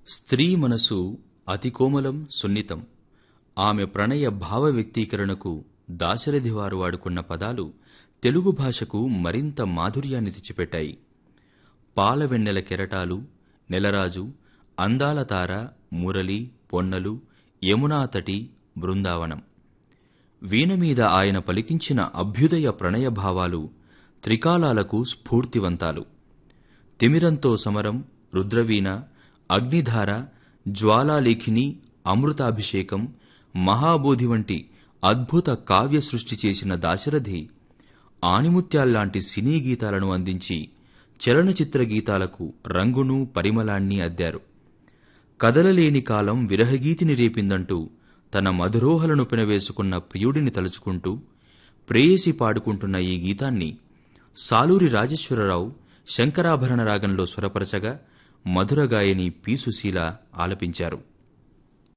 స్త్రీ మనసు అతి కోమలం సున్నితం ఆమె ప్రణయ భావ వ్యక్తీకరణకు దాశరథివారు వాడుకున్న పదాలు తెలుగు భాషకు మరింత మాధుర్యాన్ని తెచ్చిపెట్టాయి పాలవెన్నెల కెరటాలు నెలరాజు అందాల తార మురళి పొన్నలు యమునా తటి బృందావనం వీణ మీద ఆయన పలికించిన అభ్యుదయ ప్రణయ భావాలు త్రికాలాలకు స్ఫూర్తివంతాలు తిమిరంతో సమరం రుద్రవీణ అగ్నిధార జ్వాలాలేఖిని అమృతాభిషేకం మహాబోధి వంటి అద్భుత కావ్య సృష్టి చేసిన దాశరథి ఆణిముత్యాల్లాంటి సినీ గీతాలను అందించి చలనచిత్ర గీతాలకు రంగును పరిమళాన్ని అద్దారు కదలలేని కాలం విరహగీతిని రేపిందంటూ తన మధురోహలను పెనవేసుకున్న ప్రియుడిని తలుచుకుంటూ ప్రేయసి పాడుకుంటున్న ఈ గీతాన్ని సాలూరి రాజేశ్వరరావు శంకరాభరణ రాగంలో స్వరపరచగా మధురగాయని పి సుశీల ఆలపించారు